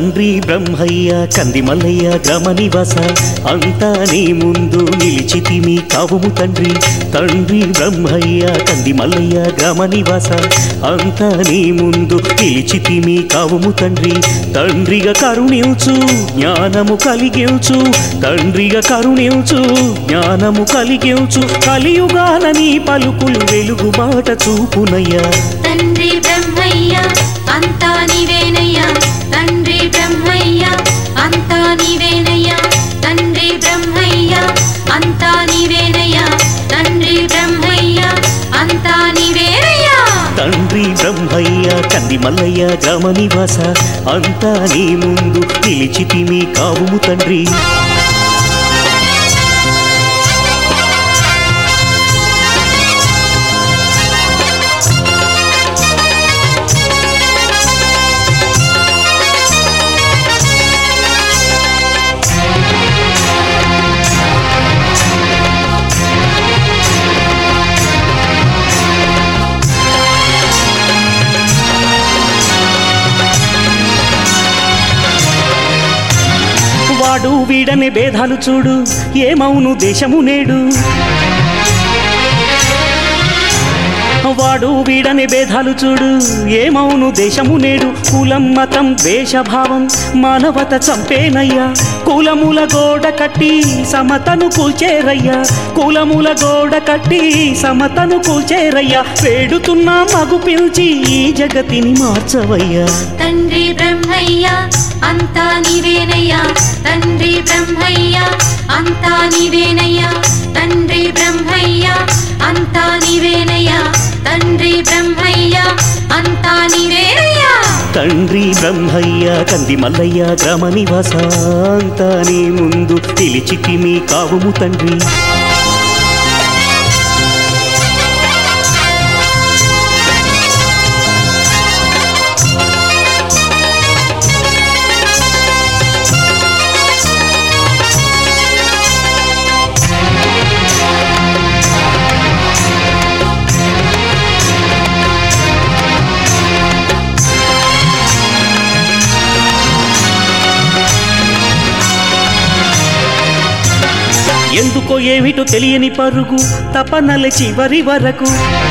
తండ్రి బ్రహ్మయ్య కంది మల్లయ్య గ్రామ నివాస అంతా నీ ముందు నిలిచితిమి కావుము తండ్రి తండ్రి బ్రహ్మయ్య కంది మల్లయ్య గ్రామ నివాస అంతా నీ ముందు నిలిచితిమి కావుము తండ్రి తండ్రిగా కరుణించు జ్ఞానము కలిగించు తండ్రిగా కరుణించు జ్ఞానము కలిగించు కలియుగాన నీ పలుకులు వెలుగు బాట చూపునయ్యా తండ్రి బ్రహ్మయ్య అంతా నీవేనయ్యా తండ్రి బ్రహ్మయ్య అంతా నీవేనయ్యా తండ్రి బ్రహ్మయ్య అంతా నీవేనయ్యా తండ్రి బ్రహ్మయ్య అంతా నీవేనయ్యా తండ్రి బ్రహ్మయ్య కంది మల్లయ్య గ్రామ నివాస అంతా నీ ముందు నిలిచితిమి కావుము తండ్రి వాడు వీడనే భేదాలు చూడు ఏమౌను దేశము నేడు వాడు వీడనే భేదాలు చూడు ఏమౌను దేశము నేడు కులం మతం దేశభావం మానవత చంపేనయ్యా కులముల గోడ కట్టి సమతను కూల్చేరయ్యా కులముల గోడ కట్టి సమతను కూల్చేరయ్యా వేడుతున్నా మగు పిలిచి ఈ జగతిని మార్చవయ్యా తండ్రి బ్రహ్మయ్య అంతా నీవేనయ్యా తండ్రి బ్రహ్మయ్య అంతా నీవేనయ్యా తండ్రి బ్రహ్మయ్య అంతా నీవేనయ్యా తండ్రి బ్రహ్మయ్య అంతా నీవేనయ్యా తండ్రి బ్రహ్మయ్య కంది మల్లయ్య గ్రామ నివాస అంతా నీ ముందు పిలిచితిమి కావుము తండ్రి ఎందుకో ఏమిటో తెలియని పరుగు తపనల చివరి వరకు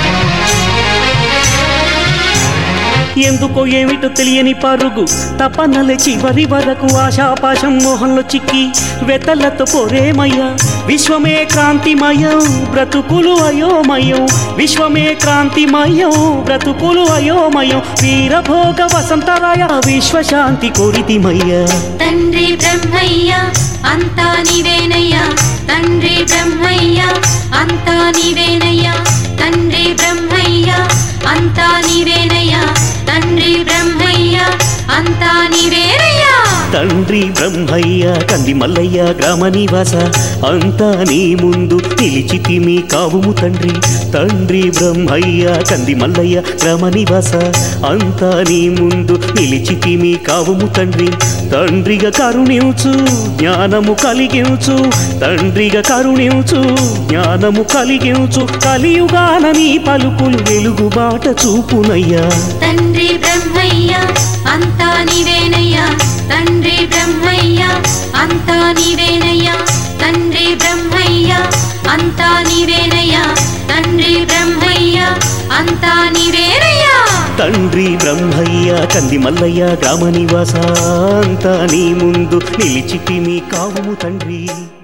ఎందుకో ఏమిటో తెలియని పరుగు తపనల చివరి వరకు ఆశాపాశం మోహంలో చిక్కి వెతలతో పోరేమయ్యా విశ్వమే క్రాంతిమయం బ్రతుకులు అయోమయం విశ్వమే క్రాంతిమయం బ్రతుకులు అయోమయం వీరభోగ వసంతరాయ విశ్వశాంతి కోరితిమయ్యా తండ్రి బ్రహ్మయ్య అంతా నీవేనయ్యా తండ్రి బ్రహ్మయ్య అంతా నీవేనయ్యా తండ్రి బ్రహ్మయ్య అంతా నీవేనయ్యా తండ్రి బ్రహ్మయ్య అంతా నీవేనయ్యా తండ్రి బ్రహ్మయ్య కంది మల్లయ్య గ్రామ నివాస అంతా నీ ముందు నిలిచితిమి కావుము తండ్రి తండ్రి బ్రహ్మయ్య కంది మల్లయ్య గ్రామ నివాస అంతా నీ ముందు నిలిచితిమి కావుము తండ్రి తండ్రిగా కరుణించు జ్ఞానము కలిగించు తండ్రిగా కరుణించు జ్ఞానము కలిగించు కలియుగాన నీ పలుకులు వెలుగు బాట చూపునయ్యా తండ్రి బ్రహ్మయ్య అంతా నీవేనయ్యా తండ్రి బ్రహ్మయ్య అంతా నీవేనయ్యా తండ్రి బ్రహ్మయ్య అంతా నీవేనయ్యా తండ్రి బ్రహ్మయ్య అంతా నీవేనయ్యా తండ్రి బ్రహ్మయ్య కంది మల్లయ్య గ్రామ నివాస అంతా నీ ముందు నిలిచితిమి కావుము తండ్రి